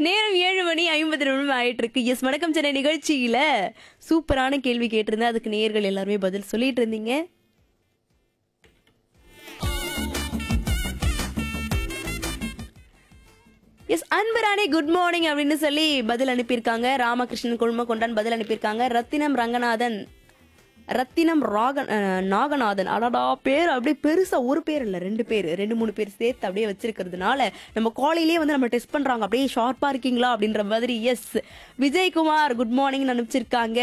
நேரம் ஏழு மணி ஐம்பது நிமிடம் ஆயிட்டு இருக்கு எஸ் வணக்கம் சென்னை நிகழ்ச்சியில சூப்பரான கேள்வி கேட்டிருந்தேன் அதுக்கு நேயர்கள் எல்லாருமே பதில் சொல்லிட்டு இருந்தீங்க எஸ் அன்பராணி குட் மார்னிங் அப்படின்னு சொல்லி பதில் அனுப்பியிருக்காங்க ராமகிருஷ்ணன் குழும கொண்டான் பதில் அனுப்பியிருக்காங்க ரத்தினம் ரங்கநாதன் ரத்தினம் ராகன் அஹ், நாகநாதன் அடடா பேர் அப்படியே பெருசா ஒரு பேர் இல்ல ரெண்டு பேர் ரெண்டு மூணு பேர் சேர்த்து அப்படியே வச்சிருக்கிறதுனால நம்ம காலையிலேயே வந்து நம்ம டெஸ்ட் பண்றாங்க அப்படியே ஷார்ப்பா இருக்கீங்களா அப்படின்ற மாதிரி எஸ் விஜயகுமார் குட் மார்னிங் அனுப்பிச்சிருக்காங்க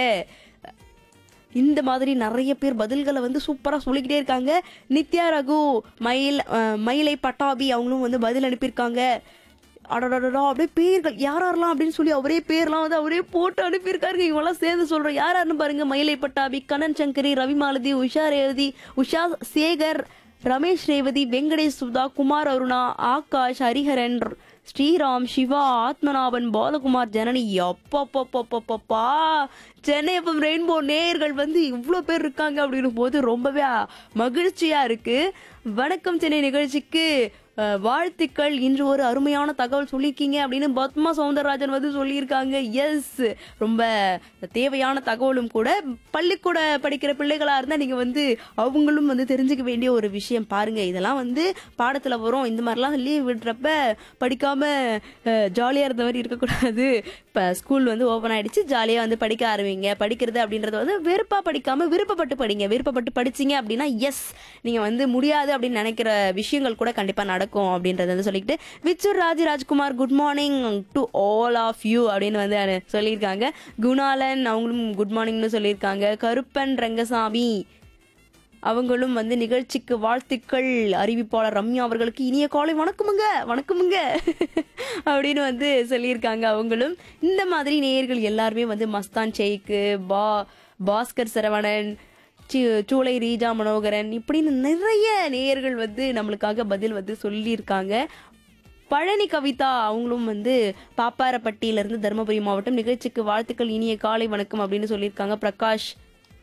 இந்த மாதிரி நிறைய பேர் பதில்களை வந்து சூப்பராக சொல்லிக்கிட்டே இருக்காங்க நித்யா ரகு மயில் அஹ், மயிலை பட்டாபி அவங்களும் வந்து பதில் அனுப்பியிருக்காங்க அடடடடா அப்படியே பேர்கள் யார் யாரெல்லாம் அப்படின்னு சொல்லி அவரே பேர்லாம் வந்து அவரே போட்டு அனுப்பியிருக்காருங்க இவங்கெல்லாம் சேர்ந்து சொல்கிறோம் யார் யாருன்னு பாருங்க மயிலை பட்டாபி கண்ணன் சங்கரி ரவி மாலதி உஷா ரேவதி உஷா சேகர் ரமேஷ் ரேவதி வெங்கடேஷ் சுதா குமார் அருணா ஆகாஷ் ஹரிஹரன் ஸ்ரீராம் சிவா ஆத்மநாபன் பாலகுமார் ஜனனி அப்பப்பப்பப்பப்பா சென்னை எஃப்எம் ரெயின்போ நேயர்கள் வந்து இவ்வளோ பேர் இருக்காங்க அப்படின்னும் போது ரொம்பவே மகிழ்ச்சியா இருக்கு வணக்கம் சென்னை நிகழ்ச்சிக்கு அஹ், வாழ்த்துக்கள் இன்று ஒரு அருமையான தகவல் சொல்லியிருக்கீங்க அப்படின்னு பத்மா சவுந்தரராஜன் வந்து சொல்லியிருக்காங்க எஸ் ரொம்ப தேவையான தகவலும் கூட பள்ளிக்கூட படிக்கிற பிள்ளைகளா இருந்தா நீங்க வந்து அவங்களும் வந்து தெரிஞ்சுக்க வேண்டிய ஒரு விஷயம் பாருங்க இதெல்லாம் வந்து பாடத்துல வரும் இந்த மாதிரிலாம் லீவ் விடுறப்ப படிக்காம ஜாலியா இருந்த மாதிரி இருக்கக்கூடாது இப்ப ஸ்கூல் வந்து ஓபன் ஆயிடுச்சு ஜாலியா வந்து படிக்க ஆரம்பிங்க படிக்கிறது அப்படின்றது வந்து வெறுப்பா படிக்காம விருப்பப்பட்டு படிங்க விருப்பப்பட்டு படிச்சீங்க அப்படின்னா எஸ் நீங்க வந்து முடியாது அப்படின்னு நினைக்கிற விஷயங்கள் கூட கண்டிப்பா நடக்கும் அப்படின்றத வந்து சொல்லிக்கிட்டு Vichoor Raj Rajkumar good morning to all of you அப்படின்னு வந்து அனு- சொல்லியிருக்காங்க குணாலன் அவங்களும் குட் மார்னிங்னு சொல்லியிருக்காங்க கருப்பன் ரங்கசாமி அவங்களும் வந்து நிகழ்ச்சிக்கு வாழ்த்துக்கள் அறிவிப்பாளர் ரம்யா அவர்களுக்கு இனிய காலை வணக்கமுங்க வணக்கமுங்க அப்படின்னு வந்து சொல்லியிருக்காங்க அவங்களும் இந்த மாதிரி நேயர்கள் எல்லாருமே வந்து மஸ்தான் ஷெய்க்கு பா பாஸ்கர் சரவணன் சி- சூளை ரீஜா மனோகரன் இப்படின்னு நிறைய நேயர்கள் வந்து நம்மளுக்காக பதில் வந்து சொல்லியிருக்காங்க பழனி கவிதா அவங்களும் வந்து பாப்பாரப்பட்டியிலிருந்து தருமபுரி மாவட்டம் நிகழ்ச்சிக்கு வாழ்த்துக்கள் இனிய காலை வணக்கம் அப்படின்னு சொல்லியிருக்காங்க பிரகாஷ்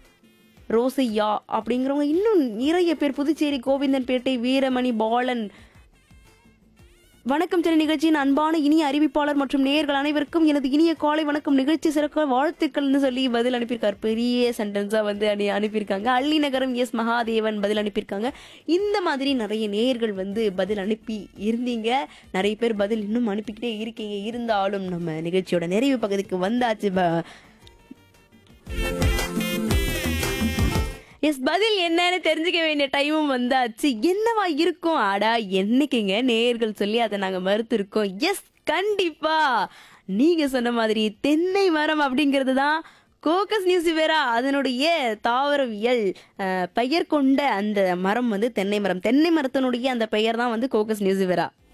ரோசையா அப்படிங்கிறவங்க இன்னும் நிறைய பேர் புதுச்சேரி கோவிந்தன்பேட்டை வீரமணி பாலன் வணக்கம் சென்னை நிகழ்ச்சியின் அன்பான இனிய அறிவிப்பாளர் மற்றும் நேயர்கள் அனைவருக்கும் எனது இனிய காலை வணக்கம் நிகழ்ச்சி சிறக்க வாழ்த்துக்கள்னு சொல்லி பதில் அனுப்பியிருக்கார் பெரிய சென்டென்ஸா வந்து அனு அனுப்பியிருக்காங்க அள்ளி நகரம் எஸ் மகாதேவன் பதில் அனுப்பியிருக்காங்க இந்த மாதிரி நிறைய நேயர்கள் வந்து பதில் அனுப்பி இருந்தீங்க நிறைய பேர் பதில் இன்னும் அனுப்பிக்கிட்டே இருக்கீங்க இருந்தாலும் நம்ம நிகழ்ச்சியோட நிறைவு பகுதிக்கு வந்தாச்சு ப- எஸ் பதில் என்னன்னு தெரிஞ்சுக்க வேண்டிய டைமும் வந்தாச்சு என்னவா இருக்கும் ஆடா என்னைக்குங்க நேயர்கள் சொல்லி அதை நாங்க மறுத்திருக்கோம் எஸ் கண்டிப்பா நீங்க சொன்ன மாதிரி தென்னை மரம் அப்படிங்கிறது தான் கோக்கஸ் நியூசிவேரா அதனுடைய தாவரவியல் அஹ், பெயர் கொண்ட அந்த மரம் வந்து தென்னை மரம் தென்னை மரத்தினுடைய அந்த பெயர் தான் வந்து கோக்கஸ் நியூசிவேரா